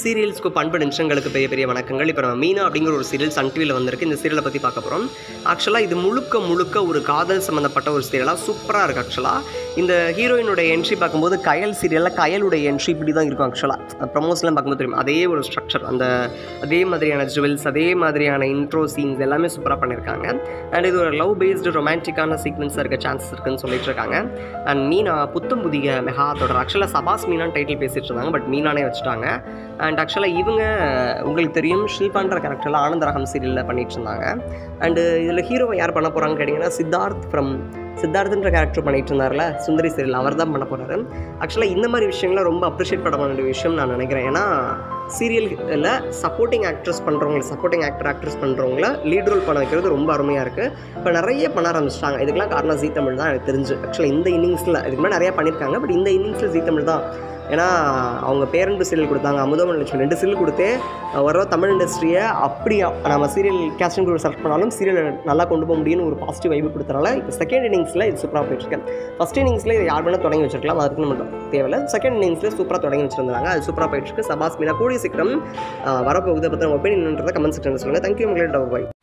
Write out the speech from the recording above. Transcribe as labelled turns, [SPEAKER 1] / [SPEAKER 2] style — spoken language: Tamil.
[SPEAKER 1] சீரியல்ஸ்க்கு பண்பு நிமிஷங்களுக்கு பெரிய பெரிய வணக்கங்கள் இப்போ நம்ம மீனா அப்படிங்கிற ஒரு சீரியல் சன் டிவியில் வந்திருக்கு இந்த சீரியலை பற்றி பார்க்க போகிறோம் ஆக்சுவலாக இது முழுக்க முழுக்க ஒரு காதல் சம்மந்தப்பட்ட ஒரு சீரியலாக சூப்பராக இருக்குது ஆக்சுவலாக இந்த ஹீரோயினோட என்ட்ரி பார்க்கும்போது கயல் சீரியலில் கயலுடைய என்ட்ரி இப்படி தான் இருக்கும் ஆக்சுவலாக ப்ரமோஸ்லாம் பார்க்கும்போது தெரியும் அதே ஒரு ஸ்ட்ரக்சர் அந்த அதே மாதிரியான ஜுவல்ஸ் அதே மாதிரியான இன்ட்ரோ சீன்ஸ் எல்லாமே சூப்பராக பண்ணியிருக்காங்க அண்ட் இது ஒரு லவ் பேஸ்டு ரொமான்டிக்கான சீக்வன்ஸாக இருக்க சான்சஸ் இருக்குன்னு சொல்லிட்டு இருக்காங்க அண்ட் மீனா புத்தம் புதிய மெகா தொடர் ஆக்சுவலாக சபாஸ் மீனான்னு டைட்டில் பேசிட்டு இருந்தாங்க பட் மீனானே வச்சுட்டாங்க அண்ட் ஆக்சுவலாக இவங்க உங்களுக்கு தெரியும் ஷில்பான்ற கேரக்டரில் ஆனந்தரகம் சீரியலில் பண்ணிட்டு இருந்தாங்க அண்டு இதில் ஹீரோவை யார் பண்ண போகிறாங்கன்னு கேட்டிங்கன்னா சித்தார்த் ஃப்ரம் சித்தார்த்துன்ற கேரக்டர் பண்ணிட்டு இருந்தார்ல சுந்தரி சீரியல் அவர் தான் பண்ண போகிறாரு ஆக்சுவலாக இந்த மாதிரி விஷயங்களை ரொம்ப அப்ரிஷியேட் பண்ண வேண்டிய விஷயம் நான் நினைக்கிறேன் ஏன்னா சீரியலில் சப்போர்ட்டிங் ஆக்ட்ரஸ் பண்ணுறவங்க சப்போர்ட்டிங் ஆக்டர் ஆக்ட்ரஸ் பண்ணுறவங்கள லீட் ரோல் பண்ண வைக்கிறது ரொம்ப அருமையாக இருக்குது இப்போ நிறைய பண்ண ஆரம்பிச்சிட்டாங்க இதுக்கெல்லாம் காரணம் ஜீ தமிழ் தான் எனக்கு தெரிஞ்சு ஆக்சுவலாக இந்த இன்னிங்ஸில் இதுக்கு மேலே நிறையா பண்ணியிருக்காங்க பட் இந்த இன்னிங்ஸில் ஜீ தமிழ் தான் ஏன்னா அவங்க பேரன்பு சீரியல் கொடுத்தாங்க அமுதமன் லட்சுமி ரெண்டு சீரியல் கொடுத்து வர தமிழ் இண்டஸ்ட்ரியை அப்படி நம்ம சீரியல் கேஸ்டிங் குரூப் செலக்ட் பண்ணாலும் சீரியல் நல்லா கொண்டு போக முடியும்னு ஒரு பாசிட்டிவ் வைப்பு கொடுத்தனால இப்போ செகண்ட் இன்னிங்ஸில் இது சூப்பராக போயிட்டுருக்கேன் ஃபஸ்ட் இன்னிங்ஸில் இது யார் வேணால் தொடங்கி வச்சிருக்கலாம் அதுக்கு நம்ம தேவையில்ல செகண்ட் இன்னிங்ஸில் சூப்பராக தொடங்கி வச்சிருந்தாங்க அது சூப்பராக போயிட்டுருக்கு சபாஸ் மீனா கூடிய சீக்கிரம் ஆஹ், வரப்போகுது பற்றி நம்ம ஒப்பீனியன்றதை கமெண்ட் செக்ஷனில் சொல்லுங்கள் தேங்க்யூ உங்களோட பாய்